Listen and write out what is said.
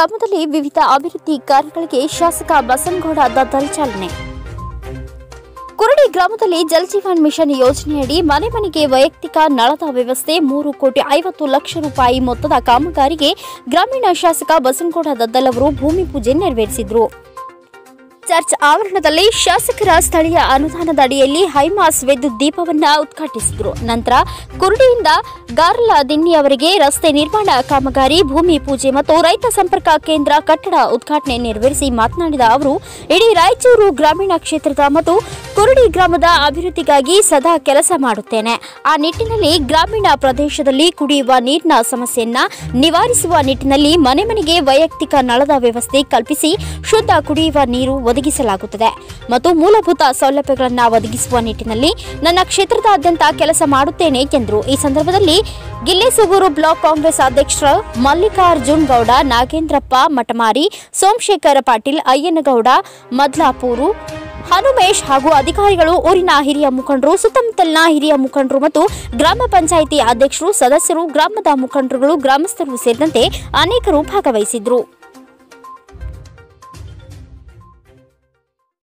ಗ್ರಾಮದಲ್ಲಿ ವಿವಿಧ ಅಭಿವೃದ್ಧಿ ಕಾರ್ಯಗಳಿಗೆ ಶಾಸಕ ಬಸನಗೌಡ ದದ್ದಲ್ ಚಾಲನೆ ಕುರಡಿ ಗ್ರಾಮದಲ್ಲಿ ಜಲ್ ಜೀವನ್ ಮಿಷನ್ ಯೋಜನೆಯಡಿ ಮನೆ ಮನೆಗೆ ವೈಯಕ್ತಿಕ ನಳದ ವ್ಯವಸ್ಥೆ ಮೂರು ಕೋಟಿ ಐವತ್ತು ಲಕ್ಷ ರೂಪಾಯಿ ಮೊತ್ತದ ಕಾಮಗಾರಿಗೆ ಗ್ರಾಮೀಣ ಶಾಸಕ ಬಸನಗೌಡ ದದ್ದಲ್ ಅವರು ಭೂಮಿ ಪೂಜೆ ನೆರವೇರಿಸಿದರು ಚರ್ಚ್ ಆವರಣದಲ್ಲಿ ಶಾಸಕರ ಸ್ಥಳೀಯ ಅನುದಾನದ ಅಡಿಯಲ್ಲಿ ಹೈಮಾಸ್ ವಿದ್ಯುತ್ ದೀಪವನ್ನ ಉದ್ಘಾಟಿಸಿದರು ನಂತರ ಕುರುಡಿಯಿಂದ ಗಾರ್ಲ ದಿನ್ನಿಯವರೆಗೆ ರಸ್ತೆ ನಿರ್ಮಾಣ ಕಾಮಗಾರಿ ಭೂಮಿ ಪೂಜೆ ಮತ್ತು ರೈತ ಸಂಪರ್ಕ ಕೇಂದ್ರ ಕಟ್ಟಡ ಉದ್ಘಾಟನೆ ನೆರವೇರಿಸಿ ಮಾತನಾಡಿದ ಅವರು ಇಡೀ ರಾಯಚೂರು ಗ್ರಾಮೀಣ ಕ್ಷೇತ್ರದ ಮತ್ತು ಕುರುಡಿ ಗ್ರಾಮದ ಅಭಿವೃದ್ಧಿಗಾಗಿ ಸದಾ ಕೆಲಸ ಮಾಡುತ್ತೇನೆ ಆ ನಿಟ್ಟಿನಲ್ಲಿ ಗ್ರಾಮೀಣ ಪ್ರದೇಶದಲ್ಲಿ ಕುಡಿಯುವ ನೀರಿನ ಸಮಸ್ಯೆಯನ್ನ ನಿವಾರಿಸುವ ನಿಟ್ಟಿನಲ್ಲಿ ಮನೆ ಮನೆಗೆ ವೈಯಕ್ತಿಕ ನಳದ ವ್ಯವಸ್ಥೆ ಕಲ್ಪಿಸಿ ಶುದ್ಧ ಕುಡಿಯುವ ನೀರು ಒದಗಿಸಲಾಗುತ್ತದೆ ಮತ್ತು ಮೂಲಭೂತ ಸೌಲಭ್ಯಗಳನ್ನು ಒದಗಿಸುವ ನಿಟ್ಟಿನಲ್ಲಿ ನನ್ನ ಕ್ಷೇತ್ರದಾದ್ಯಂತ ಕೆಲಸ ಮಾಡುತ್ತೇನೆ ಎಂದರು ಈ ಸಂದರ್ಭದಲ್ಲಿ ಗಿಲ್ಲೆಸುಗೂರು ಬ್ಲಾಕ್ ಕಾಂಗ್ರೆಸ್ ಅಧ್ಯಕ್ಷ ಮಲ್ಲಿಕಾರ್ಜುನ್ ಗೌಡ ನಾಗೇಂದ್ರಪ್ಪ ಮಟಮಾರಿ ಸೋಮಶೇಖರ ಪಾಟೀಲ್ ಅಯ್ಯನಗೌಡ ಮದ್ಲಾಪೂರು ಹನುಮೇಶ್ ಹಾಗೂ ಅಧಿಕಾರಿಗಳು ಊರಿನ ಹಿರಿಯ ಮುಖಂಡರು ಸುತ್ತಮುತ್ತಲಿನ ಹಿರಿಯ ಮುಖಂಡರು ಮತ್ತು ಗ್ರಾಮ ಪಂಚಾಯಿತಿ ಅಧ್ಯಕ್ಷರು ಸದಸ್ಯರು ಗ್ರಾಮದ ಮುಖಂಡರುಗಳು ಗ್ರಾಮಸ್ಥರು ಸೇರಿದಂತೆ ಅನೇಕರು ಭಾಗವಹಿಸಿದ್ರು